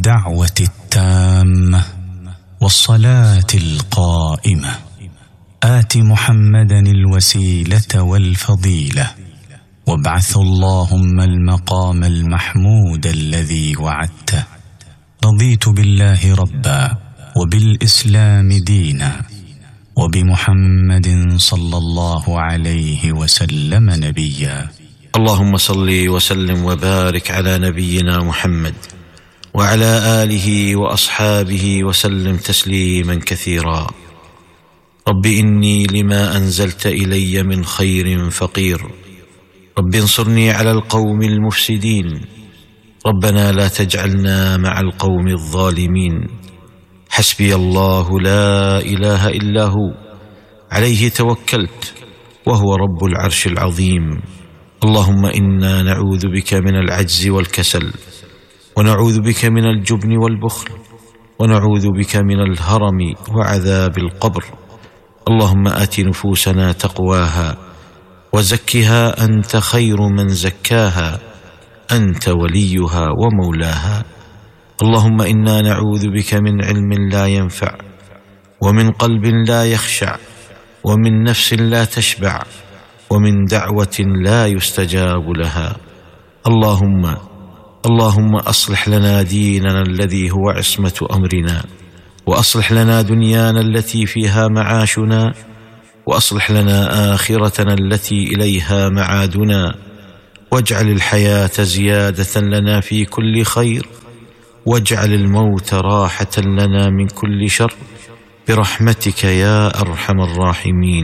الدعوه التامه والصلاه القائمه ات محمدا الوسيله والفضيله وابعث اللهم المقام المحمود الذي وعدته رضيت بالله ربا وبالاسلام دينا وبمحمد صلى الله عليه وسلم نبيا اللهم صل وسلم وبارك على نبينا محمد وعلى اله واصحابه وسلم تسليما كثيرا رب اني لما انزلت الي من خير فقير رب انصرني على القوم المفسدين ربنا لا تجعلنا مع القوم الظالمين حسبي الله لا اله الا هو عليه توكلت وهو رب العرش العظيم اللهم انا نعوذ بك من العجز والكسل ونعوذ بك من الجبن والبخل ونعوذ بك من الهرم وعذاب القبر اللهم ات نفوسنا تقواها وزكها انت خير من زكاها انت وليها ومولاها اللهم انا نعوذ بك من علم لا ينفع ومن قلب لا يخشع ومن نفس لا تشبع ومن دعوه لا يستجاب لها اللهم اللهم اصلح لنا ديننا الذي هو عصمه امرنا واصلح لنا دنيانا التي فيها معاشنا واصلح لنا اخرتنا التي اليها معادنا واجعل الحياه زياده لنا في كل خير واجعل الموت راحه لنا من كل شر برحمتك يا ارحم الراحمين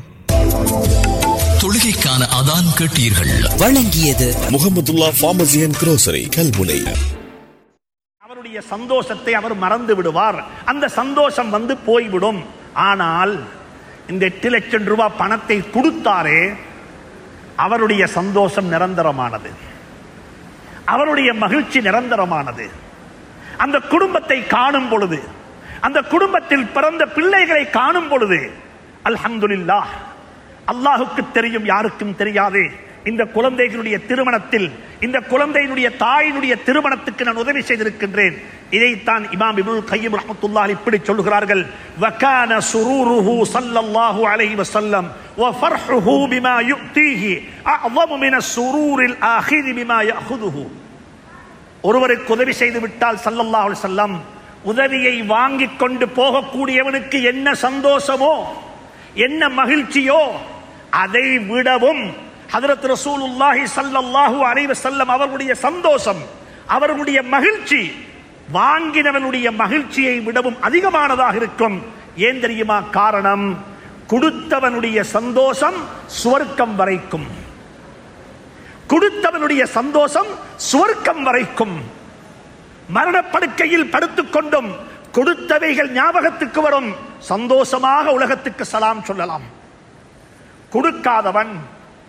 தொழுகைக்கான அதான் கேட்டீர்கள் வழங்கியது Mohamedulla pharmacy and grocery Kalmunai அவருடைய சந்தோஷத்தை அவர் மறந்து விடுவார் அந்த சந்தோஷம் வந்து போய்விடும் ஆனால் இந்த எட்டு லட்சம் ரூபாய் பணத்தை கொடுத்தாரே அவருடைய சந்தோஷம் நிரந்தரமானது அவருடைய மகிழ்ச்சி நிரந்தரமானது அந்த குடும்பத்தை காணும் பொழுது அந்த குடும்பத்தில் பிறந்த பிள்ளைகளை காணும் பொழுது அல்ஹம்துலில்லாஹ் அல்லாஹுக்கு தெரியும் யாருக்கும் தெரியாது இந்த குழந்தைகளுடைய திருமணத்தில் இந்த குழந்தையினுடைய தாயினுடைய திருமணத்துக்கு நான் உதவி செய்திருக்கின்றேன் இதைத்தான் இமாம் இபுல் கையம் ரஹமத்துல்லாஹ் இப்படி சொல்லுகிறார்கள் வகான சுரூருஹு ஸல்லல்லாஹு அலைஹி வஸல்லம் وفرحه بما يؤتيه اعظم من السرور الاخذ بما ياخذه ஒருவருக்கு உதவி செய்து விட்டால் ஸல்லல்லாஹு அலைஹி வஸல்லம் உதவியை வாங்கிக் கொண்டு போகக்கூடியவனுக்கு என்ன சந்தோஷமோ என்ன மகிழ்ச்சியோ அதை விடவும் ஹதரத் ரசூலுல்லாஹி ஸல்லல்லாஹு அலைஹி வஸல்லம் அவர்களுடைய சந்தோஷம் அவர்களுடைய மகிழ்ச்சி வாங்கினவனுடைய மகிழ்ச்சியை விடவும் அதிகமானதாக இருக்கும் ஏன் தெரியுமா காரணம் கொடுத்தவனுடைய சந்தோஷம் சுவர்க்கம் வரைக்கும் கொடுத்தவனுடைய சந்தோஷம் சுவர்க்கம் வரைக்கும் மரணப்படுக்கையில் படுத்துக் கொண்டும் கொடுத்தவைகள் ஞாபகத்துக்கு வரும் சந்தோஷமாக உலகத்துக்கு சலாம் சொல்லலாம் கொடுக்காதவன்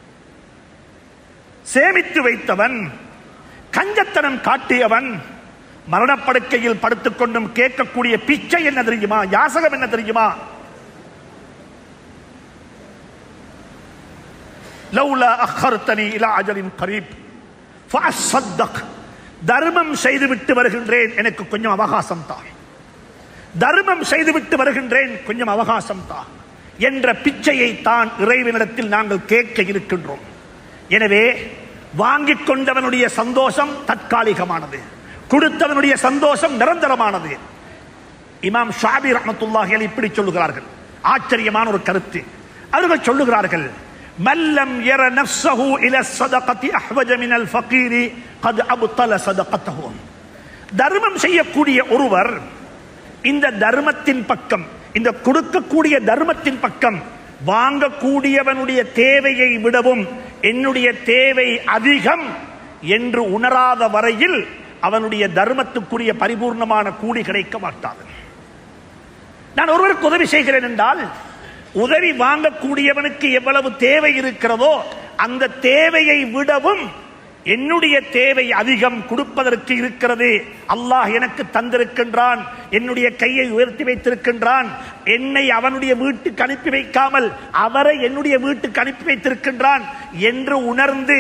சேமித்து வைத்தவன் கஞ்சத்தனம் காட்டியவன் மரணப்படுக்கையில் படுத்துக் கொண்டும் கேட்கக்கூடிய பிச்சை என்ன தெரியுமா யாசகம் என்ன தெரியுமா லவ்லா அஹர்தனி இலா அஜலின் கரீப் ஃபஅஸ்ஸத்தக் தர்மம் செய்துவிட்டு வருகின்றேன் எனக்கு கொஞ்சம் அவகாசம் தான் தர்மம் செய்துவிட்டு வருகின்றேன் கொஞ்சம் அவகாசம் தான் என்ற பிச்சையை தான் இறைவனிடத்தில் நாங்கள் கேட்க இருக்கின்றோம் எனவே வாங்கிக் கொண்டவனுடைய சந்தோஷம் தற்காலிகமானது கொடுத்தவனுடைய சந்தோஷம் நிரந்தரமானது இமாம் ஷாபி ரஹமத்துல்லாஹி இப்படி சொல்லுகிறார்கள் ஆச்சரியமான ஒரு கருத்து அவர்கள் சொல்லுகிறார்கள் மல்லம் யர நஃப்ஸஹு இல ஸதகதி அஹ்வஜ மினல் ஃபகீரி கத் அப்தல ஸதகத்தஹு தர்மம் செய்யக்கூடிய ஒருவர் இந்த தர்மத்தின் பக்கம் இந்த கொடுக்கக்கூடிய தர்மத்தின் பக்கம் வாங்கக்கூடியவனுடைய தேவையை விடவும் என்னுடைய தேவை அதிகம் என்று உணராத வரையில் அவனுடைய தர்மத்துக்குரிய பரிபூர்ணமான கூலி கிடைக்க மாட்டாது நான் ஒருவருக்கு உதவி செய்கிறேன் என்றால் உதவி வாங்கக்கூடியவனுக்கு எவ்வளவு தேவை இருக்கிறதோ அந்த தேவையை விடவும் என்னுடைய தேவை அதிகம் கொடுப்பதற்கு இருக்கிறது அல்லாஹ் எனக்கு தந்திருக்கின்றான் என்னுடைய கையை உயர்த்தி வைத்திருக்கின்றான் என்னை அவனுடைய வீட்டுக்கு அனுப்பி வைக்காமல் அவரை என்னுடைய வீட்டுக்கு அனுப்பி வைத்திருக்கின்றான் என்று உணர்ந்து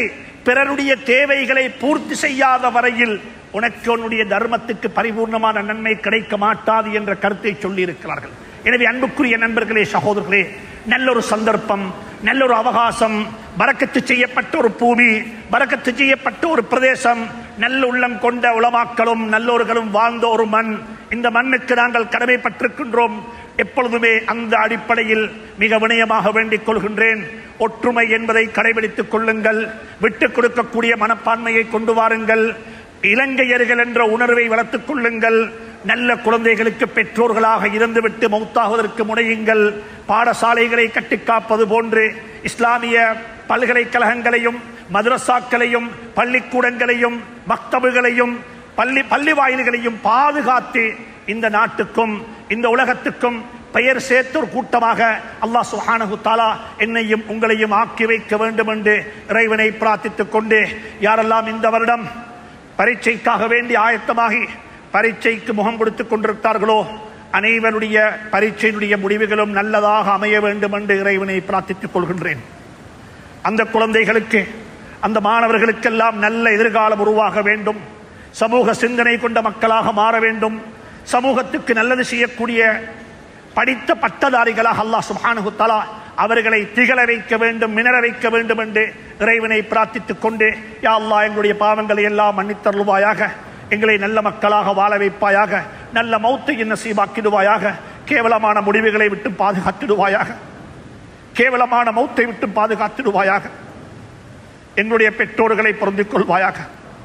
பிறருடைய தேவைகளை பூர்த்தி செய்யாத வரையில் உனக்கு உன்னுடைய தர்மத்துக்கு பரிபூர்ணமான நன்மை கிடைக்க மாட்டாது என்ற கருத்தை சொல்லி இருக்கிறார்கள் எனவே அன்புக்குரிய நண்பர்களே சகோதரர்களே நல்லொரு சந்தர்ப்பம் நல்லொரு அவகாசம் பறக்கத்து செய்யப்பட்ட ஒரு பூமி பறக்கத்து செய்யப்பட்ட ஒரு பிரதேசம் நல்ல உள்ளம் கொண்ட உளமாக்களும் நல்லோர்களும் வாழ்ந்த ஒரு மண் இந்த மண்ணுக்கு நாங்கள் கடமைப்பட்டிருக்கின்றோம் எப்பொழுதுமே அந்த அடிப்படையில் மிக வினயமாக வேண்டிக் கொள்கின்றேன் ஒற்றுமை என்பதை கடைபிடித்துக் கொள்ளுங்கள் விட்டுக் கொடுக்கக்கூடிய மனப்பான்மையை கொண்டு வாருங்கள் இலங்கையர்கள் என்ற உணர்வை வளர்த்துக் கொள்ளுங்கள் நல்ல குழந்தைகளுக்கு பெற்றோர்களாக இருந்துவிட்டு மௌத்தாகுவதற்கு முனையுங்கள் பாடசாலைகளை கட்டிக்காப்பது போன்று இஸ்லாமிய பல்கலைக்கழகங்களையும் மதரசாக்களையும் பள்ளிக்கூடங்களையும் மக்தபுகளையும் பள்ளி பள்ளி வாயில்களையும் பாதுகாத்து இந்த நாட்டுக்கும் இந்த உலகத்துக்கும் பெயர் சேர்த்த ஒரு கூட்டமாக அல்லாஹ் சுஹானஹு தாலா என்னையும் உங்களையும் ஆக்கி வைக்க வேண்டும் என்று இறைவனை பிரார்த்தித்துக் கொண்டு யாரெல்லாம் இந்த வருடம் பரீட்சைக்காக வேண்டி ஆயத்தமாகி பரீட்சைக்கு முகம் கொடுத்துக் கொண்டிருக்கிறார்களோ அனைவருடைய பரீட்சையினுடைய முடிவுகளும் நல்லதாக அமைய வேண்டும் என்று இறைவனை பிரார்த்தித்துக் கொள்கின்றேன் அந்த குழந்தைகளுக்கு அந்த மாணவர்களுக்கெல்லாம் நல்ல எதிர்காலம் உருவாக வேண்டும் சமூக சிந்தனை கொண்ட மக்களாக மாற வேண்டும் சமூகத்துக்கு நல்லது செய்யக்கூடிய படித்த பட்டதாரிகளாக அல்லாஹ் சுப்ஹானஹு தஆலா அவர்களை திகழ வைக்க வேண்டும் மினர வைக்க வேண்டும் என்று இறைவனை பிரார்த்தித்துக் கொண்டு யா அல்லாஹ் எங்களுடைய பாவங்களை எல்லாம் மன்னித்தருள்வாயாக எங்களை நல்ல மக்களாக வாழ வைப்பாயாக நல்ல மௌத்தை நசீபாக்கிடுவாயாக கேவலமான முடிவுகளை விட்டு பாதுகாத்திடுவாயாக கேவலமான மௌத்தை விட்டு பாதுகாத்திடுவாயாக எங்களுடைய பெற்றோர்களை பொருந்திக் கொள்வாயாக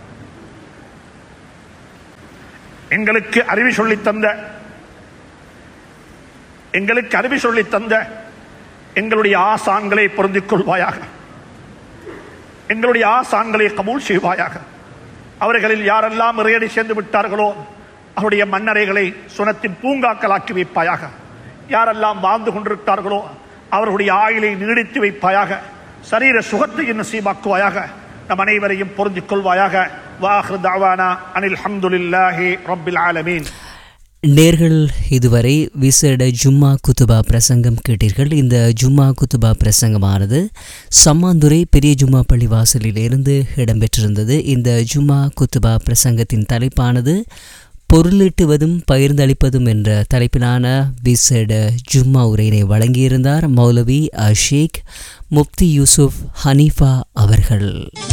எங்களுக்கு அறிவு சொல்லித் தந்த எங்களுக்கு அறிவு சொல்லித் தந்த எங்களுடைய ஆசான்களை பொருந்திக் கொள்வாயாக எங்களுடைய ஆசான்களை கபூல் செய்வாயாக அவர்களில் யாரெல்லாம் இறையடி சேர்ந்து விட்டார்களோ அவருடைய மன்னரைகளை சுனத்தின் பூங்காக்களாக்கி வைப்பாயாக யாரெல்லாம் வாழ்ந்து கொண்டிருக்கிறார்களோ அவர்களுடைய ஆயுளை நீடித்து வைப்பாயாக சரீர சுகத்தை நசீபாக்குவாயாக நம் அனைவரையும் பொருந்திக் கொள்வாயாக வாஹ்ரு தாவானா அனில் ஹம்துலில்லாஹி ரப்பில் ஆலமீன் நேர்கள் இதுவரை விசேட ஜும்மா குத்துபா பிரசங்கம் கேட்டீர்கள் இந்த ஜும்மா குத்துபா பிரசங்கமானது சம்மாந்துறை பெரிய ஜும்மா பள்ளி வாசலிலிருந்து இடம்பெற்றிருந்தது இந்த ஜும்மா குத்துபா பிரசங்கத்தின் தலைப்பானது பொருளீட்டுவதும் பகிர்ந்தளிப்பதும் என்ற தலைப்பிலான விசேட ஜும்மா உரையினை வழங்கியிருந்தார் மௌலவி அஷேக் முப்தி யூசுப் ஹனீஃபா அவர்கள்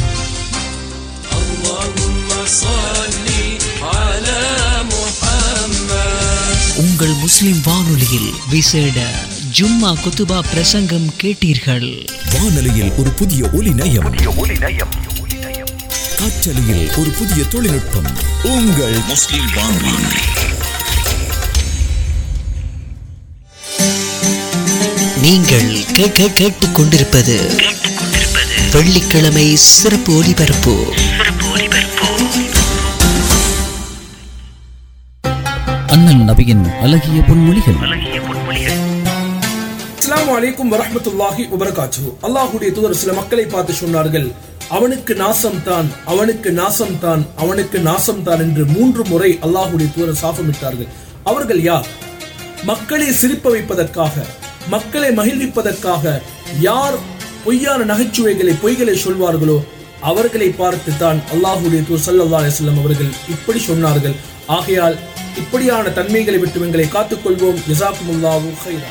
உங்கள் முஸ்லிம் வானொலியில் விசேட ஜும்மா குத்துபா பிரசங்கம் கேட்டீர்கள் வானொலியில் ஒரு புதிய ஒலி நயம் காற்றலையில் ஒரு புதிய தொழில்நுட்பம் உங்கள் முஸ்லிம் வானொலி நீங்கள் கேட்க கேட்டுக் கொண்டிருப்பது வெள்ளிக்கிழமை சிறப்பு ஒலிபரப்பு அண்ணன் நபியின் அழகிய பொன்மொழிகள் அஸ்ஸலாமு அலைக்கும் வரஹ்மத்துல்லாஹி வபரகாத்துஹு அல்லாஹ்வுடைய தூதர் சில மக்களை பார்த்து சொன்னார்கள் அவனுக்கு நாசம் தான் அவனுக்கு நாசம் தான் அவனுக்கு நாசம் தான் என்று மூன்று முறை அல்லாஹ்வுடைய தூதர் சாபமிட்டார்கள் அவர்கள் யார் மக்களை சிரிப்ப வைப்பதற்காக மக்களை மகிழ்விப்பதற்காக யார் பொய்யான நகைச்சுவைகளை பொய்களை சொல்வார்களோ அவர்களை பார்த்து தான் அல்லாஹ்வுடைய தூதர் ஸல்லல்லாஹு அலைஹி வஸல்லம் அவர்கள் இப்படி சொன்னார்கள் ஆகையால் இப்படியான தன்மைகளை விட்டு எங்களை காத்துக்கொள்வோம் ஜஸாக்குமுல்லாஹு ஹைரா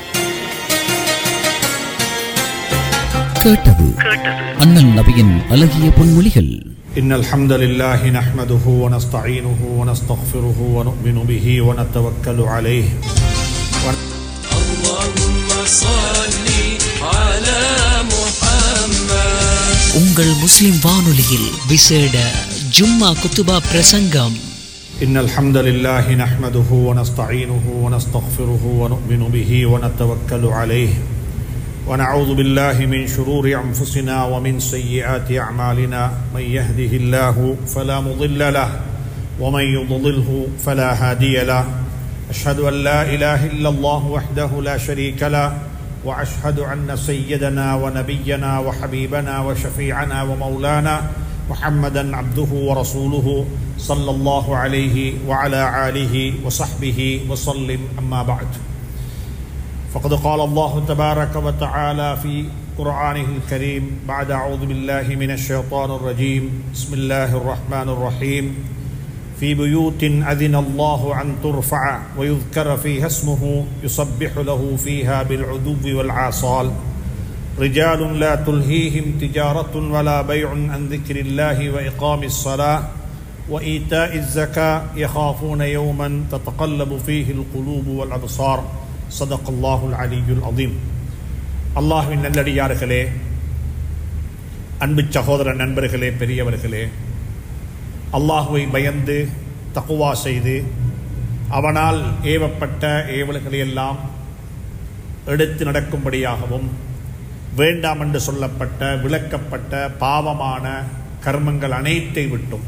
கேட்டது அண்ணன் நபியின் அழகிய பொன்மொழிகள் إن الحمد لله نحمده ونستعينه ونستغفره ونؤمن به ونتوكل عليه உங்கள் முஸ்லிம் வானொலியில் விசேட ஜும்மா குத்துபா பிரசங்கம் إن الحمد لله نحمده ونستعينه ونستغفره ونؤمن به ونتوكل عليه ونعوذ بالله من شرور أنفسنا ومن سيئات أعمالنا من يهده الله فلا مضل له ومن يضلله فلا هادي له أشهد أن لا إله إلا الله وحده لا شريك له وأشهد أن سيدنا ونبينا وحبيبنا وشفيعنا ومولانا محمدا عبده ورسوله صلى الله عليه وعلى آله وصحبه وسلم أما بعد فقد قال الله تبارك وتعالى في قرآنه الكريم بعد أعوذ بالله من الشيطان الرجيم بسم الله الرحمن الرحيم في بيوت أذن الله أن ترفع ويذكر فيها اسمه يسبح له فيها بالعذو والعاصال رجال لا تلهيهم تجارة ولا بيع عن ذكر الله وإقام الصلاة وإيتاء الزكاة يخافون يوما تتقلب فيه القلوب والأبصار صدق الله العلي العظيم அல்லாஹ்வின் நல்லடியார்களே அன்பு சகோதர நண்பர்களே பெரியவர்களே அல்லாஹுவை பயந்து தக்குவா செய்து அவனால் ஏவப்பட்ட ஏவல்களை எல்லாம் எடுத்து நடக்கும்படியாகவும் வேண்டாம் என்று சொல்லப்பட்ட விளக்கப்பட்ட பாவமான கர்மங்கள் அனைத்தை விட்டும்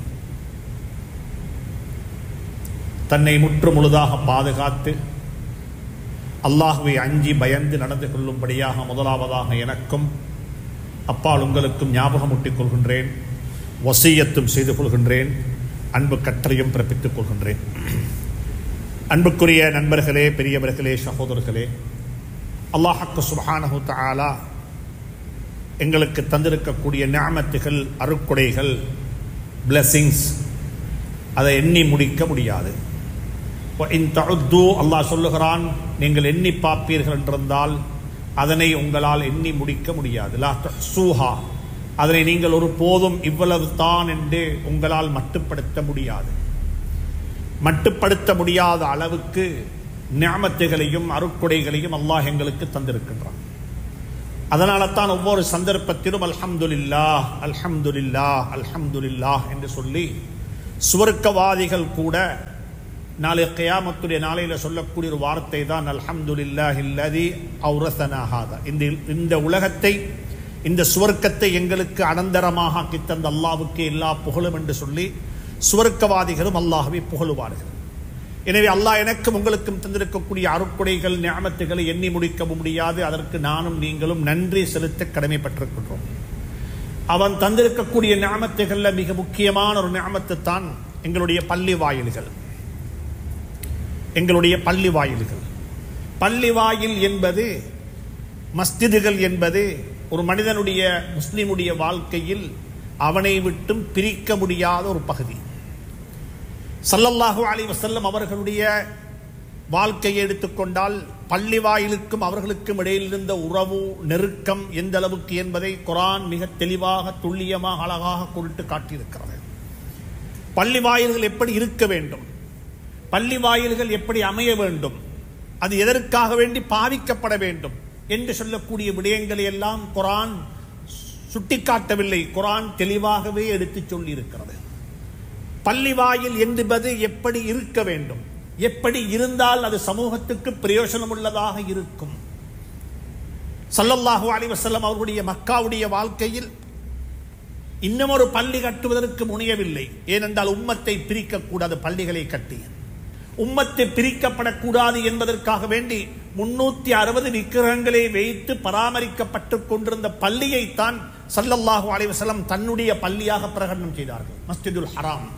தன்னை முற்று முழுதாக பாதுகாத்து அல்லாஹுவை அஞ்சி பயந்து நடந்து கொள்ளும்படியாக முதலாவதாக எனக்கும் அப்பால் உங்களுக்கும் ஞாபகமூட்டிக் கொள்கின்றேன் வசியத்தும் செய்து கொள்கின்றேன் அன்பு கட்டளையும் பிறப்பித்துக் கொள்கின்றேன் அன்புக்குரிய நண்பர்களே பெரியவர்களே சகோதரர்களே அல்லாஹக்கு சுபஹானஹு தஆலா எங்களுக்கு தந்திருக்கக்கூடிய ஞாமத்துகள் அருக்குடைகள் பிளெஸிங்ஸ் அதை எண்ணி முடிக்க முடியாது அல்லாஹ் சொல்லுகிறான் நீங்கள் எண்ணி பார்ப்பீர்கள் என்றிருந்தால் அதனை உங்களால் எண்ணி முடிக்க முடியாது லா சூஹா அதனை நீங்கள் ஒரு போதும் இவ்வளவு தான் என்று உங்களால் மட்டுப்படுத்த முடியாது மட்டுப்படுத்த முடியாத அளவுக்கு ஞாமத்துகளையும் அருக்குடைகளையும் அல்லாஹ் எங்களுக்கு தந்திருக்கின்றான் அதனால தான் ஒவ்வொரு சந்தர்ப்பத்திலும் அல்ஹம்துலில்லா அல்ஹம்துலில்லா அல்ஹம்துலில்லா என்று சொல்லி சுவர்க்கவாதிகள் கூட நாளை கயாமத்துடைய நாளையில் சொல்லக்கூடிய ஒரு வார்த்தை தான் அல்ஹம்துலில்லா இல்லதி அவுரசனாகாத இந்த இந்த உலகத்தை இந்த சுவர்க்கத்தை எங்களுக்கு அனந்தரமாக ஆக்கி தந்த அல்லாவுக்கு எல்லா புகழும் என்று சொல்லி சுவர்க்கவாதிகளும் அல்லாஹவை புகழுவார்கள் எனவே அல்லாஹ் எனக்கும் உங்களுக்கும் தந்திருக்கக்கூடிய அருக்குடைகள் ஞாபகத்துகளை எண்ணி முடிக்க முடியாது அதற்கு நானும் நீங்களும் நன்றி செலுத்த கடமைப்பட்டிருக்கின்றோம் அவன் தந்திருக்கக்கூடிய ஞாபகத்துகளில் மிக முக்கியமான ஒரு ஞாபகத்தை தான் எங்களுடைய பள்ளி வாயில்கள் எங்களுடைய பள்ளி வாயில்கள் பள்ளி வாயில் என்பது மஸ்ஜிதுகள் என்பது ஒரு மனிதனுடைய முஸ்லிமுடைய வாழ்க்கையில் அவனை விட்டும் பிரிக்க முடியாத ஒரு பகுதி சல்லல்லாஹு அலி வசல்லம் அவர்களுடைய வாழ்க்கையை எடுத்துக்கொண்டால் பள்ளி வாயிலுக்கும் அவர்களுக்கும் இடையில் இருந்த உறவு நெருக்கம் எந்த அளவுக்கு என்பதை குரான் மிக தெளிவாக துல்லியமாக அழகாக குறித்து காட்டியிருக்கிறது பள்ளி வாயில்கள் எப்படி இருக்க வேண்டும் பள்ளி வாயில்கள் எப்படி அமைய வேண்டும் அது எதற்காக வேண்டி பாவிக்கப்பட வேண்டும் என்று சொல்லக்கூடிய விடயங்களை எல்லாம் குரான் சுட்டிக்காட்டவில்லை குரான் தெளிவாகவே எடுத்து சொல்லி இருக்கிறது பள்ளி வாயில் என்பது எப்படி இருக்க வேண்டும் எப்படி இருந்தால் அது சமூகத்துக்கு பிரயோஜனம் உள்ளதாக இருக்கும் சல்லல்லாஹு அலி வசல்லம் அவர்களுடைய மக்காவுடைய வாழ்க்கையில் இன்னும் ஒரு பள்ளி கட்டுவதற்கு முனையவில்லை ஏனென்றால் உம்மத்தை பிரிக்கக்கூடாது பள்ளிகளை கட்டி உம்மத்தை பிரிக்கப்படக்கூடாது என்பதற்காக வேண்டி முன்னூத்தி அறுபது விக்கிரகங்களை வைத்து பராமரிக்கப்பட்டு கொண்டிருந்த பள்ளியைத்தான் சல்லல்லாஹு அலைவசலம் தன்னுடைய பள்ளியாக பிரகடனம் செய்தார்கள் மஸ்ஜிதுல் ஹராம்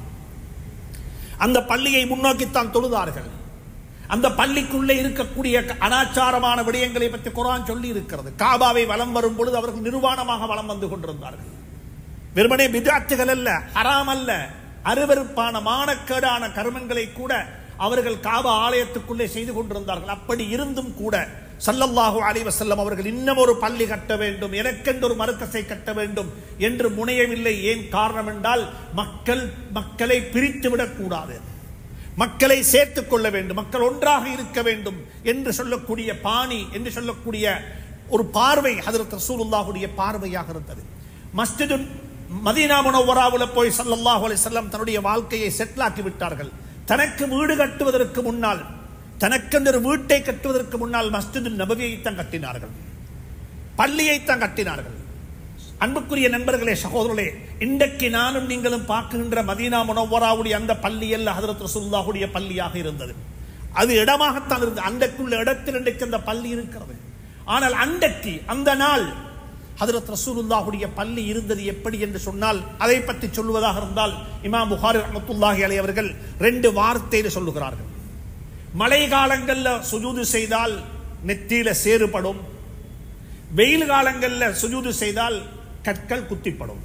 அந்த பள்ளியை முன்னோக்கித்தான் தொழுதார்கள் அந்த பள்ளிக்குள்ளே இருக்கக்கூடிய அனாச்சாரமான விடயங்களை பற்றி குரான் சொல்லி இருக்கிறது காபாவை வலம் வரும் பொழுது அவர்கள் நிர்வாணமாக வலம் வந்து கொண்டிருந்தார்கள் வெறுமனே விதாத்துகள் அல்ல ஹராம் அல்ல அருவருப்பான மானக்கேடான கர்மங்களை கூட அவர்கள் காபா ஆலயத்துக்குள்ளே செய்து கொண்டிருந்தார்கள் அப்படி இருந்தும் கூட சல்லல்லாஹு அலி வசல்லம் அவர்கள் இன்னும் ஒரு பள்ளி கட்ட வேண்டும் எனக்கென்று ஒரு மறுக்கசை கட்ட வேண்டும் என்று முனையவில்லை ஏன் காரணம் என்றால் மக்கள் மக்களை பிரித்து விடக்கூடாது மக்களை சேர்த்துக் கொள்ள வேண்டும் மக்கள் ஒன்றாக இருக்க வேண்டும் என்று சொல்லக்கூடிய பாணி என்று சொல்லக்கூடிய ஒரு பார்வை ஹதரத் ரசூலுல்லாஹுடைய பார்வையாக இருந்தது மஸ்ஜிது மதீனா முனவராவில் போய் சல்லல்லாஹு அலைஹி வஸல்லம் தன்னுடைய வாழ்க்கையை செட்டில் ஆக்கி விட்டார்கள் தனக்கு வீடு கட்டுவதற்கு முன்னால் தனக்கென்று ஒரு வீட்டை கட்டுவதற்கு முன்னால் மஸ்ஜிது நபவியைத்தான் கட்டினார்கள் பள்ளியைத்தான் கட்டினார்கள் அன்புக்குரிய நண்பர்களே சகோதரர்களே இன்றைக்கு நானும் நீங்களும் பார்க்கின்ற மதீனா முனவராவுடைய அந்த பள்ளி அல்ல ஹதரத் ரசூல்லாவுடைய பள்ளியாக இருந்தது அது இடமாகத்தான் இருந்தது அன்றைக்குள்ள இடத்தில் இன்றைக்கு அந்த பள்ளி இருக்கிறது ஆனால் அன்றைக்கு அந்த நாள் ஹதரத் ரசூலுல்லாஹுடைய பள்ளி இருந்தது எப்படி என்று சொன்னால் அதை பற்றி சொல்லுவதாக இருந்தால் இமாம் புகாரி ரஹமத்துல்லாஹி அலை அவர்கள் ரெண்டு வார்த்தையில் சொல்லுகிறார்கள் மழை காலங்களில் சுஜூது செய்தால் நெத்தியில சேறுபடும் வெயில் காலங்களில் சுஜூது செய்தால் கற்கள் குத்திப்படும்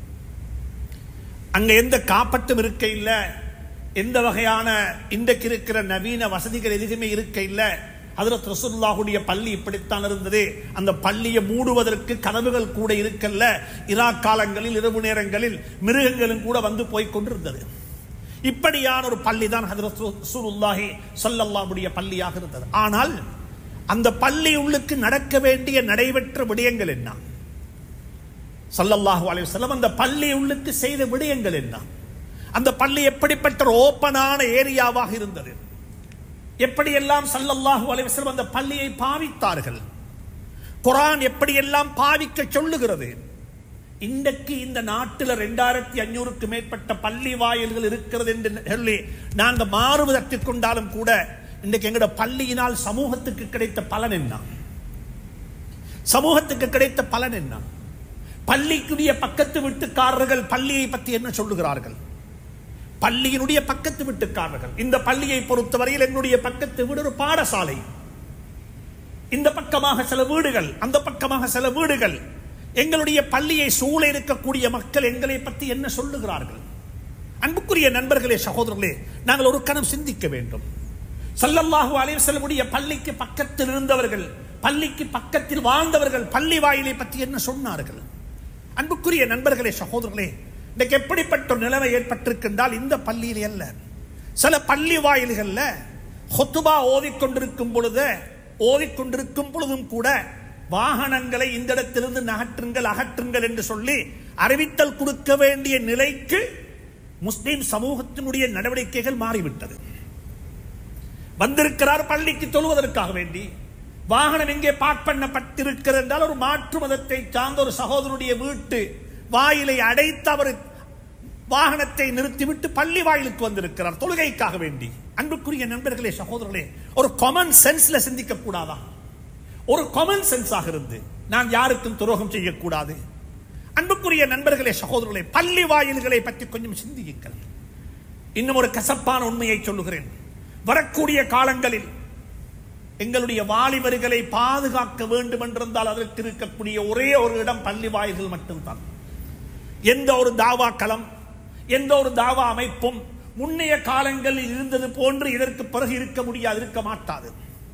அங்க எந்த காப்பட்டும் இருக்க இல்ல எந்த வகையான இன்றைக்கு இருக்கிற நவீன வசதிகள் எதுவுமே இருக்க இல்ல ஹதரத் ரசூலுல்லாஹுடைய பள்ளி இப்படித்தான் இருந்தது அந்த பள்ளியை மூடுவதற்கு கதவுகள் கூட இருக்கல்ல இரா காலங்களில் இரவு நேரங்களில் மிருகங்களும் கூட வந்து போய் கொண்டிருந்தது இப்படியான ஒரு பள்ளி தான் ஹதரத் ரசூலுல்லாஹி ஸல்லல்லாஹுடைய பள்ளியாக இருந்தது ஆனால் அந்த பள்ளி உள்ளுக்கு நடக்க வேண்டிய நடைபெற்ற விடயங்கள் என்ன சல்லல்லாஹு அலைஹி வஸல்லம் அந்த பள்ளி உள்ளுக்கு செய்த விடயங்கள் என்ன அந்த பள்ளி எப்படிப்பட்ட ஒரு ஓப்பனான ஏரியாவாக இருந்தது எப்படியெல்லாம் சல்லல்லாஹு அலைஹி வஸல்லம் அந்த பள்ளியை பாவித்தார்கள் குர்ஆன் எப்படியெல்லாம் பாவிக்க சொல்லுகிறது இன்றைக்கு இந்த நாட்டில் ரெண்டாயிரத்தி அஞ்சூறுக்கு மேற்பட்ட பள்ளி வாயில்கள் இருக்கிறது என்று சொல்லி நாங்க மாறுவதற்கு கொண்டாலும் கூட இன்றைக்கு எங்களோட பள்ளியினால் சமூகத்துக்கு கிடைத்த பலன் என்ன சமூகத்துக்கு கிடைத்த பலன் என்ன பள்ளிக்குரிய பக்கத்து வீட்டுக்காரர்கள் பள்ளியை பற்றி என்ன சொல்லுகிறார்கள் பள்ளியினுடைய பக்கத்து வீட்டுக்காரர்கள் இந்த பள்ளியை பொறுத்தவரையில் எங்களுடைய பக்கத்து வீடு ஒரு பாடசாலை இந்த பக்கமாக சில வீடுகள் அந்த பக்கமாக சில வீடுகள் எங்களுடைய பள்ளியை சூழ இருக்கக்கூடிய மக்கள் எங்களை பற்றி என்ன சொல்லுகிறார்கள் அன்புக்குரிய நண்பர்களே சகோதரர்களே நாங்கள் ஒரு கணம் சிந்திக்க வேண்டும் சல்லல்லாஹு அலைஹி வஸல்லமுடைய பள்ளிக்கு பக்கத்தில் இருந்தவர்கள் பள்ளிக்கு பக்கத்தில் வாழ்ந்தவர்கள் பள்ளி வாயிலை பற்றி என்ன சொன்னார்கள் அன்புக்குரிய நண்பர்களே சகோதரர்களே இன்றைக்கு எப்படிப்பட்ட ஒரு நிலைமை ஏற்பட்டிருக்கின்றால் இந்த பள்ளியில் அல்ல சில பள்ளி வாயில்கள்ல ஹொத்துபா ஓதிக்கொண்டிருக்கும் பொழுது ஓதிக்கொண்டிருக்கும் பொழுதும் கூட வாகனங்களை இந்த இடத்திலிருந்து நகற்றுங்கள் அகற்றுங்கள் என்று சொல்லி அறிவித்தல் கொடுக்க வேண்டிய நிலைக்கு முஸ்லிம் சமூகத்தினுடைய நடவடிக்கைகள் மாறிவிட்டது வந்திருக்கிறார் பள்ளிக்கு தொழுவதற்காக வேண்டி வாகனம் எங்கே பார்க் பண்ணப்பட்டிருக்கிறது என்றால் ஒரு மாற்று மதத்தை சார்ந்த ஒரு சகோதரனுடைய வீட்டு வாயிலை அடைத்து அவர் வாகனத்தை நிறுத்திவிட்டு பள்ளி வாயிலுக்கு வந்திருக்கிறார் தொழுகைக்காக வேண்டி அன்புக்குரிய நண்பர்களே சகோதரர்களே ஒரு காமன் சென்ஸ்ல சிந்திக்க கூடாதா ஒரு காமன் சென்ஸாக இருந்து நான் யாருக்கும் துரோகம் செய்யக்கூடாது அன்புக்குரிய நண்பர்களே சகோதரர்களே பள்ளி வாயில்களை பற்றி கொஞ்சம் சிந்தியுங்கள் இன்னும் ஒரு கசப்பான உண்மையை சொல்லுகிறேன் வரக்கூடிய காலங்களில் எங்களுடைய வாலிபர்களை பாதுகாக்க வேண்டும் என்றிருந்தால் அதற்கு இருக்கக்கூடிய ஒரே ஒரு இடம் பள்ளி வாயில்கள் மட்டும்தான் எந்த ஒரு தாவா களம் எந்த ஒரு தாவா அமைப்பும் முன்னைய காலங்களில் இருந்தது போன்று இதற்கு பிறகு இருக்க முடியாது இருக்க மாட்டாது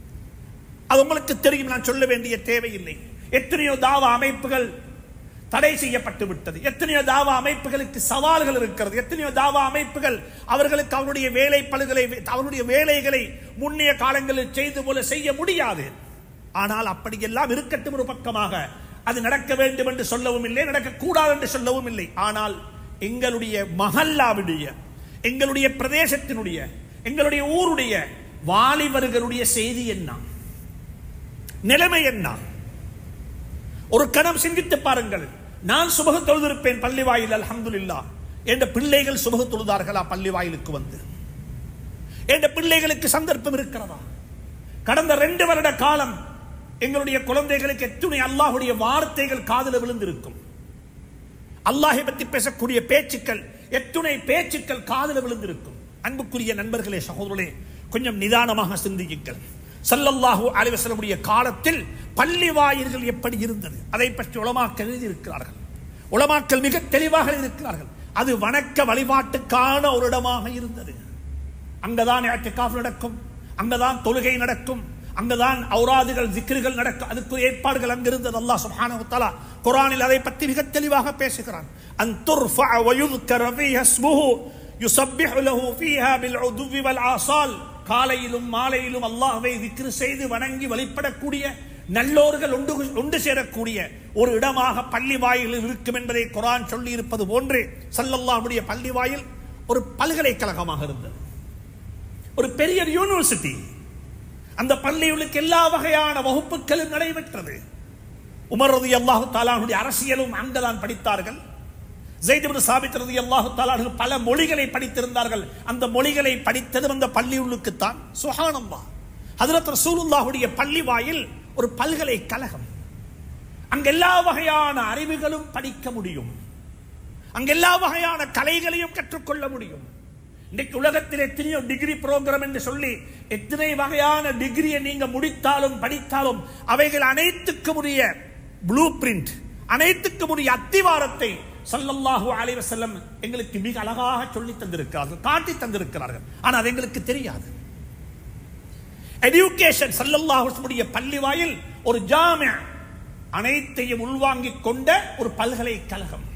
அது உங்களுக்கு தெரியும் நான் சொல்ல வேண்டிய தேவையில்லை எத்தனையோ தாவா அமைப்புகள் தடை செய்யப்பட்டு விட்டது எத்தனையோ தாவா அமைப்புகளுக்கு சவால்கள் இருக்கிறது எத்தனையோ தாவா அமைப்புகள் அவர்களுக்கு அவருடைய வேலை பழுகளை அவருடைய வேலைகளை முன்னைய காலங்களில் செய்து போல செய்ய முடியாது ஆனால் அப்படியெல்லாம் இருக்கட்டும் ஒரு பக்கமாக அது நடக்க வேண்டும் என்று சொல்லவும் இல்லை நடக்கக்கூடாது என்று சொல்லவும் இல்லை ஆனால் எங்களுடைய மஹல்லாவுடைய எங்களுடைய பிரதேசத்தினுடைய எங்களுடைய ஊருடைய வாலிபர்களுடைய செய்தி என்ன நிலைமை என்ன ஒரு கணம் சிந்தித்து பாருங்கள் நான் சுபக தொழுதிருப்பேன் பள்ளி வாயில் அல்ஹம்துலில்லா என்ற பிள்ளைகள் சுபக தொழுதார்களா பள்ளி வாயிலுக்கு வந்து என்ற பிள்ளைகளுக்கு சந்தர்ப்பம் இருக்கிறதா கடந்த ரெண்டு வருட காலம் எங்களுடைய குழந்தைகளுக்கு எத்துணை அல்லாஹுடைய வார்த்தைகள் காதல விழுந்திருக்கும் அல்லாஹை பற்றி பேசக்கூடிய பேச்சுக்கள் எத்துணை பேச்சுக்கள் காதல விழுந்திருக்கும் அன்புக்குரிய நண்பர்களே சகோதரர்களே கொஞ்சம் நிதானமாக சிந்தியுங்கள் சல்லல்லாஹு அலைஹி வஸல்லமுடைய காலத்தில் பள்ளி வாயில்கள் எப்படி இருந்தது அதை பற்றி உலமாக்கள் எழுதியிருக்கிறார்கள் உலமாக்கள் மிக தெளிவாக இருக்கிறார்கள் அது வணக்க வழிபாட்டுக்கான ஒரு இடமாக இருந்தது அங்கதான் இஅ்திகாஃப் நடக்கும் அங்கதான் தொழுகை நடக்கும் அங்கதான் ஔராதுகள் ஜிக்ருகள் நடக்கும் அதுக்கு ஏற்பாடுகள் அங்கிருந்தது அல்லாஹ் சுப்ஹானஹு வ தஆலா குர்ஆனில் அதை பற்றி மிக தெளிவாக பேசுகிறான் அன் துர்ஃபஅ வ யுذ்கர ஃபீஹா இஸ்முஹு யுஸப்பிஹு லஹு ஃபீஹா பில் உதுவி வல் ஆசால் காலையிலும் மாலையிலும் அல்லாஹ்வை திக்ரு செய்து வணங்கி வழிபடக்கூடிய நல்லோர்கள் ஒன்று ஒன்று சேரக்கூடிய ஒரு இடமாக பள்ளி வாயில் இருக்கும் என்பதை குரான் சொல்லி இருப்பது போன்று சல்லல்லாஹுடைய பள்ளி வாயில் ஒரு பல்கலைக்கழகமாக இருந்தது ஒரு பெரிய யூனிவர்சிட்டி அந்த பள்ளிகளுக்கு எல்லா வகையான வகுப்புகளும் நடைபெற்றது உமர் ரதி அல்லாஹு தாலானுடைய அரசியலும் அங்கதான் படித்தார்கள் ஜெய்திபின் சாபித் ரதி அல்லாஹு தாலானு பல மொழிகளை படித்திருந்தார்கள் அந்த மொழிகளை படித்ததும் அந்த பள்ளியுள்ளுக்குத்தான் சுஹானல்லா ஹதரத் ரசூலுல்லாஹுடைய பள்ளி வாயில் ஒரு பல்கலைக்கழகம் அங்க எல்லா வகையான அறிவுகளும் படிக்க முடியும் அங்க எல்லா வகையான கலைகளையும் கற்றுக்கொள்ள முடியும் இன்னைக்கு உலகத்தில் எத்தனையோ டிகிரி ப்ரோக்ராம் என்று சொல்லி எத்தனை வகையான டிகிரியை நீங்க முடித்தாலும் படித்தாலும் அவைகள் அனைத்துக்கும் உரிய ப்ளூ பிரிண்ட் அனைத்துக்கும் உரிய அத்திவாரத்தை ஸல்லல்லாஹு அலைஹி வஸல்லம் எங்களுக்கு மிக அழகாக சொல்லி தந்திருக்கிறார்கள் காட்டி தந்திருக்கிறார்கள் ஆனா அது எங்களுக்கு தெரியாது எஜுகேஷன் சல்லல்லாஹுடைய பள்ளி வாயில் ஒரு ஜாமியா அனைத்தையும் உள்வாங்கிக் கொண்ட ஒரு பல்கலைக்கழகம்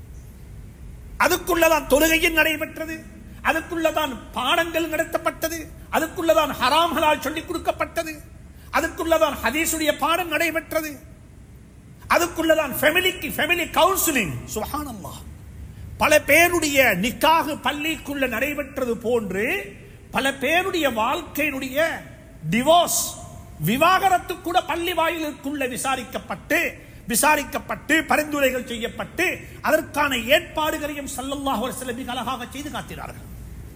அதுக்குள்ளதான் தொழுகையும் நடைபெற்றது அதுக்குள்ளதான் பாடங்கள் நடத்தப்பட்டது அதுக்குள்ளதான் ஹராம் ஹலால் சொல்லிக் கொடுக்கப்பட்டது அதுக்குள்ளதான் ஹதீஸுடைய பாடம் நடைபெற்றது அதுக்குள்ளதான் ஃபேமிலிக்கு ஃபேமிலி கவுன்சிலிங் சுஹானல்லாஹ் பல பேருடைய நிக்காக பள்ளிக்குள்ள நடைபெற்றது போன்று பல பேருடைய வாழ்க்கையினுடைய டிவோர்ஸ் விவாகரத்து கூட பள்ளி வாயிலுக்குள்ள விசாரிக்கப்பட்டு விசாரிக்கப்பட்டு பரிந்துரைகள் செய்யப்பட்டு அதற்கான ஏற்பாடுகளையும் சல்லல்லாஹு அலைஹி வஸல்லம் மிக அழகாக செய்து காட்டினார்கள்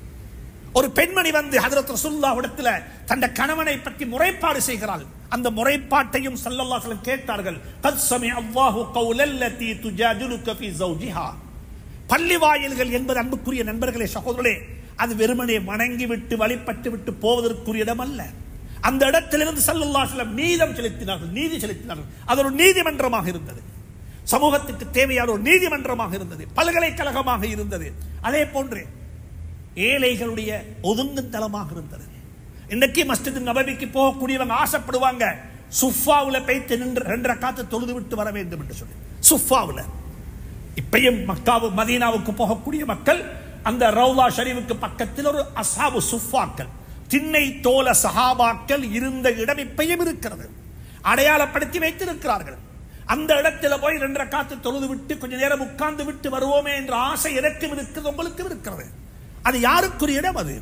ஒரு பெண்மணி வந்து ஹதரத் ரசூலுல்லாஹ்விடத்தில் தன் கணவனை பற்றி முறைப்பாடு செய்கிறாள் அந்த முறைப்பாட்டையும் ஸல்லல்லாஹு அலைஹி வஸல்லம் கேட்டார்கள் கத் சமி அல்லாஹு கௌலல்லதி துஜாதிலுக ஃபீ ஜௌஜிஹா பள்ளி வாயில்கள் என்பது அன்புக்குரிய நண்பர்களே சகோதரர்களே அது வெறுமனே வணங்கி விட்டு வழிபட்டு விட்டு போவதற்குரிய இடம் அல்ல அந்த இடத்திலிருந்து ஸல்லல்லாஹு அலைஹி வஸல்லம் நீதம் செலுத்தினார்கள் நீதி செலுத்தினார்கள் அது ஒரு நீதிமன்றமாக இருந்தது சமூகத்துக்கு தேவையான ஒரு நீதிமன்றமாக இருந்தது பல்கலைக்கழகமாக இருந்தது அதே போன்று ஏழைகளுடைய ஒதுங்கும் தளமாக இருந்தது இன்னைக்கு மஸ்ஜித் நபவிக்கு போகக்கூடியவங்க ஆசைப்படுவாங்க சுஃபாவுல போய்த்து நின்று ரெண்டரை காத்து தொழுது விட்டு வர வேண்டும் என்று சொல்லி சுஃபாவுல இப்பயும் மக்காவு மதீனாவுக்கு போகக்கூடிய மக்கள் அந்த ரவுலா ஷரீஃபுக்கு பக்கத்தில் ஒரு அசாபு சுஃபாக்கள் திண்ணை தோல சஹாபாக்கள் இருந்த இடம் இப்பயும் இருக்கிறது அடையாளப்படுத்தி வைத்திருக்கிறார்கள் அந்த இடத்துல போய் ரெண்டரை காத்து தொழுது விட்டு கொஞ்ச நேரம் உட்கார்ந்து விட்டு வருவோமே என்ற ஆசை எனக்கும் இருக்கிறது உங்களுக்கும் இருக்கிறது அது யாருக்குரிய இடம் அது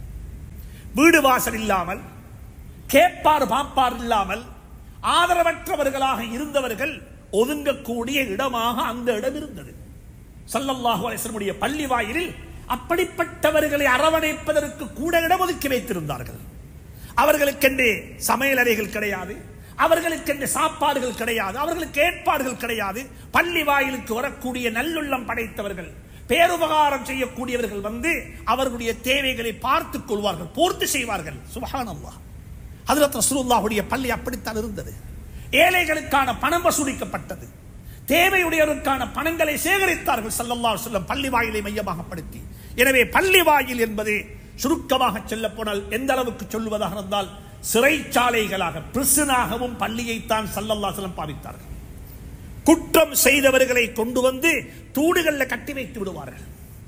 வீடு வாசல் இல்லாமல் கேட்பார் பாப்பார் இல்லாமல் ஆதரவற்றவர்களாக இருந்தவர்கள் ஒதுங்கக்கூடிய இடமாக அந்த இடம் இருந்தது சல்லல்லாஹு அலைஹி பள்ளி வாயிலில் அப்படிப்பட்டவர்களை அரவணைப்பதற்கு கூட இடம் ஒதுக்கி வைத்திருந்தார்கள் அவர்களுக்கென்றே சமையல் அறைகள் கிடையாது அவர்களுக்கென்று சாப்பாடுகள் கிடையாது அவர்களுக்கு ஏற்பாடுகள் கிடையாது பள்ளி வாயிலுக்கு வரக்கூடிய நல்லுள்ளம் படைத்தவர்கள் பேருபகாரம் செய்யக்கூடியவர்கள் வந்து அவர்களுடைய தேவைகளை பார்த்துக் கொள்வார்கள் பூர்த்தி செய்வார்கள் சுபஹானல்லாஹ் ஹஜரத் ரசூலுல்லாஹுடைய பள்ளி அப்படித்தான் இருந்தது ஏழைகளுக்கான பணம் வசூலிக்கப்பட்டது தேவையுடையவருக்கான பணங்களை சேகரித்தார்கள் ஸல்லல்லாஹு அலைஹி வஸல்லம் பள்ளி வாயிலை மையமாக படுத்தி எனவே பள்ளி வாயில் என்பது சுருக்கமாக சொல்ல போனால் எந்த அளவுக்கு சொல்லுவதாக இருந்தால் சிறைச்சாலைகளாக பிரிசனாகவும் பள்ளியைத்தான் ஸல்லல்லாஹு அலைஹி வஸல்லம் பாவித்தார்கள் குற்றம் செய்தவர்களை கொண்டு வந்து தூடுகள்ல கட்டி வைத்து விடுவார்கள்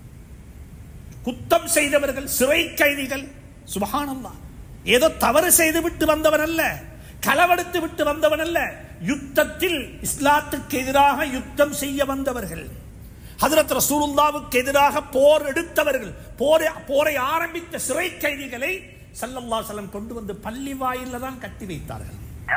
குத்தம் செய்தவர்கள் சிறை கைதிகள் சுபஹானல்லாஹ் ஏதோ தவறு செய்து விட்டு வந்தவன் அல்ல களவெடுத்து விட்டு வந்தவன் அல்ல யுத்தத்தில் இஸ்லாத்துக்கு எதிராக யுத்தம் செய்ய வந்தவர்கள் ஹதரத் ரசூலுல்லாவுக்கு எதிராக போர் எடுத்தவர்கள் போரை போரை ஆரம்பித்த சிறை கைதிகளை சல்லல்லா செல்லம் கொண்டு வந்து பள்ளி வாயில தான் கட்டி வைத்தார்கள்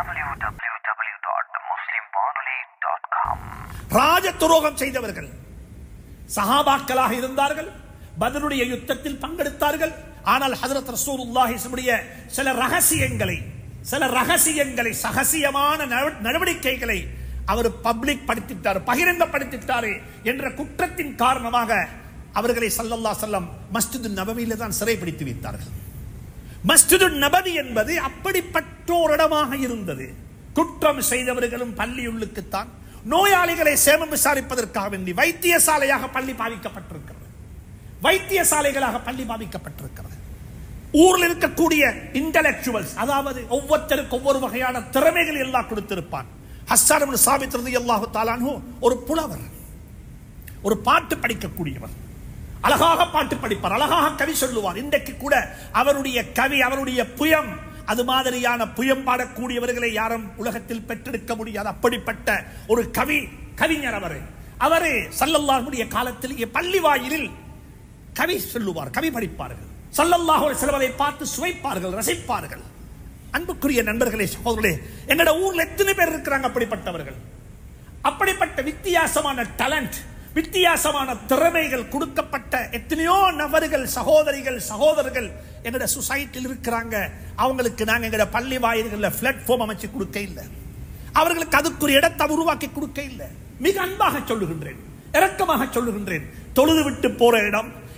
ராஜ துரோகம் செய்தவர்கள் சஹாபாக்களாக இருந்தார்கள் பதருடைய யுத்தத்தில் பங்கெடுத்தார்கள் ஆனால் ஹதரத் ரசூலுல்லாஹி சில ரகசியங்களை சில ரகசியங்களை சகசியமான நட- நடவடிக்கைகளை அவர் பப்ளிக் படுத்திட்டார் பகிரங்கப்படுத்திட்டாரு என்ற குற்றத்தின் காரணமாக அவர்களை சல்லல்லா செல்லம் மஸ்ஜிது நபவியில தான் சிறைப்பிடித்து வைத்தார்கள் மஸ்ஜிது நபவி என்பது அப்படிப்பட்ட ஒரு இடமாக இருந்தது குற்றம் செய்தவர்களும் பள்ளியுள்ளுக்குத்தான் நோயாளிகளை சேமம் விசாரிப்பதற்காக வேண்டி வைத்தியசாலையாக பள்ளி பாவிக்கப்பட்டிருக்கிறது வைத்தியசாலைகளாக பள்ளி பாவிக்கப்பட்டிருக்கிறது ஊரில் இருக்கக்கூடிய இன்டலெக்சுவல்ஸ் அதாவது ஒவ்வொருத்தருக்கு ஒவ்வொரு வகையான திறமைகள் எல்லாம் கொடுத்திருப்பான் ஹஸ்ஸான் சாபித் ரலியல்லாஹு தாலானு ஒரு புலவர் ஒரு பாட்டு படிக்கக்கூடியவர் அழகாக பாட்டு படிப்பார் அழகாக கவி சொல்லுவார் இன்றைக்கு கூட அவருடைய கவி அவருடைய புயம் அது மாதிரியான புயம் பாடக்கூடியவர்களை யாரும் உலகத்தில் பெற்றெடுக்க முடியாது அப்படிப்பட்ட ஒரு கவி கவிஞர் அவர் அவரு சல்லல்லாஹுடைய காலத்திலேயே பள்ளி வாயிலில் கவி சொல்லுவார் கவி படிப்பார்கள் சல்லல்லாஹு சிலவரை பார்த்து சுவைப்பார்கள் ரசிப்பார்கள் அன்புக்குரிய நண்பர்களே சகோதரர்களே எங்கட ஊர்ல எத்தனை பேர் இருக்கிறாங்க அப்படிப்பட்டவர்கள் அப்படிப்பட்ட வித்தியாசமான டேலண்ட் வித்தியாசமான திறமைகள் கொடுக்கப்பட்ட எத்தனையோ நபர்கள் சகோதரிகள் சகோதரர்கள் எங்கட சொசைட்டியில் இருக்கிறாங்க அவங்களுக்கு நாங்க எங்கட பள்ளி வாயில்கள்ல பிளாட்ஃபார்ம் அமைச்சு கொடுக்க இல்லை அவர்களுக்கு அதுக்குரிய இடத்தை உருவாக்கி கொடுக்க இல்லை மிக அன்பாக சொல்லுகின்றேன் இரக்கமாக சொல்லுகின்றேன் தொழுது விட்டு போற இடம்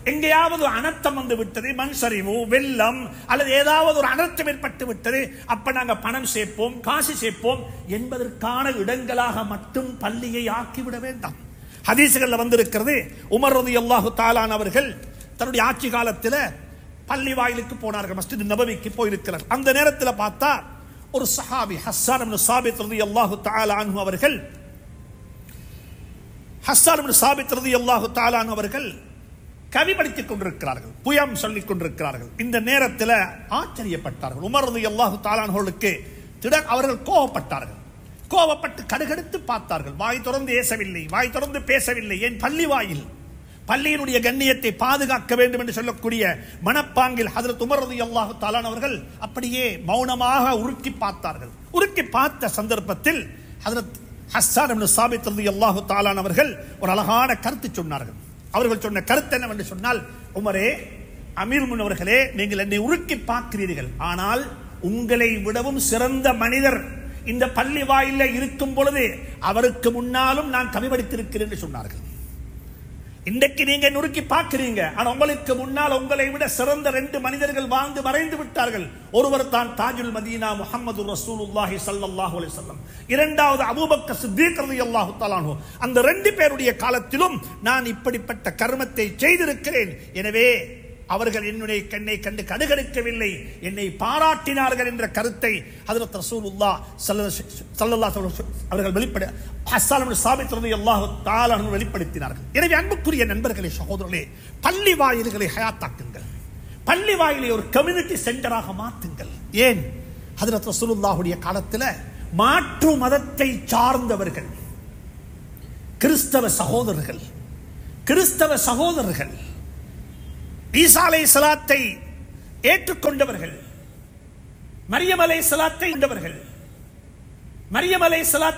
எங்கேயாவது ஒரு அனர்த்தம் வந்து விட்டது மண் சரிவு வெள்ளம் அல்லது ஏதாவது ஒரு அனர்த்தம் ஏற்பட்டு விட்டது அப்ப நாங்க பணம் சேர்ப்போம் காசு சேர்ப்போம் என்பதற்கான இடங்களாக மட்டும் பள்ளியை ஆக்கிவிட வேண்டாம் ஹதீசுகள்ல வந்திருக்கிறது உமர் ரதி அல்லாஹு தாலான் அவர்கள் தன்னுடைய ஆட்சி காலத்தில் பள்ளி வாயிலுக்கு போனார்கள் மஸ்ஜித் நபவிக்கு போயிருக்கிறார் அந்த நேரத்தில் பார்த்தா ஒரு சஹாபி ஹஸ்ஸான் இப்னு சாபித் ரலியல்லாஹு தஆலா அன்ஹு அவர்கள் ஹஸ்ஸான் இப்னு சாபித் ரலியல்லாஹு தஆலா அன்ஹு அவர்கள் கவி படித்துக் கொண்டிருக்கிறார்கள் புயம் சொல்லிக் கொண்டிருக்கிறார்கள் இந்த நேரத்தில் ஆச்சரியப்பட்டார்கள் உமர் ரலியல்லாஹு தஆலா அன்ஹுவுக்கு திடர் அவர்கள் கோபப்பட்டார்கள் கோபப்பட்டு கடுகடுத்து பார்த்தார்கள் வாய் திறந்து ஏசவில்லை வாய் திறந்து பேசவில்லை என் பள்ளி வாயில் பள்ளியினுடைய கண்ணியத்தை பாதுகாக்க வேண்டும் என்று சொல்லக்கூடிய மனப்பாங்கில் ஹதரத் உமர் ரலியல்லாஹு தஆலா அவர்கள் அப்படியே மௌனமாக உருக்கி பார்த்தார்கள் உருக்கி பார்த்த சந்தர்ப்பத்தில் ஹதரத் ஹஸ்ஸான் இப்னு சாபித் ரலியல்லாஹு தஆலா அவர்கள் ஒரு அழகான கருத்து சொன்னார்கள் அவர்கள் சொன்ன கருத்து என்னவென்று சொன்னால் உமரே அமீர் முன் அவர்களே நீங்கள் என்னை உருக்கி பார்க்கிறீர்கள் ஆனால் உங்களை விடவும் சிறந்த மனிதர் இந்த பள்ளி வாயில இருக்கும் பொழுது அவருக்கு முன்னாலும் நான் கவி படித்திருக்கிறேன் என்று சொன்னார்கள் இன்றைக்கு நீங்க நுறுக்கி பார்க்கிறீங்க ஆனா உங்களுக்கு முன்னால் உங்களை விட சிறந்த ரெண்டு மனிதர்கள் வாழ்ந்து மறைந்து விட்டார்கள் ஒருவர் தான் தாஜுல் மதீனா முஹம்மது ரசூலுல்லாஹி ஸல்லல்லாஹு அலைஹி வஸல்லம் இரண்டாவது அபூபக்கர் சித்தீக் ரலியல்லாஹு தஆலா அன்ஹு அந்த ரெண்டு பேருடைய காலத்திலும் நான் இப்படிப்பட்ட கர்மத்தை செய்திருக்கிறேன் எனவே அவர்கள் என்னுடைய கண்ணை கண்டு கடுகடுக்கவில்லை என்னை பாராட்டினார்கள் என்ற கருத்தை ஹதரத் ரசூலுல்லா ஸல்லல்லாஹு அலைஹி வஸல்லம் அவர்கள் வெளிப்பட ஹஸ்ஸான் இப்னு சாபித் ரலியல்லாஹு தஆலா அன்ஹு வெளிப்படுத்தினார்கள் எனவே அன்புக்குரிய நண்பர்களே சகோதரர்களே பள்ளி வாயில்களை ஹயாத்தாக்குங்கள் பள்ளி வாயிலை ஒரு கம்யூனிட்டி சென்டராக மாற்றுங்கள் ஏன் ஹதரத் ரசூலுல்லாஹுடைய காலத்தில் மாற்று மதத்தை சார்ந்தவர்கள் கிறிஸ்தவ சகோதரர்கள் கிறிஸ்தவ சகோதரர்கள் ஈசாலை சலாத்தை ஏற்றுக்கொண்டவர்கள் மரியமலை சலாத்தை மரியமலை சலாத்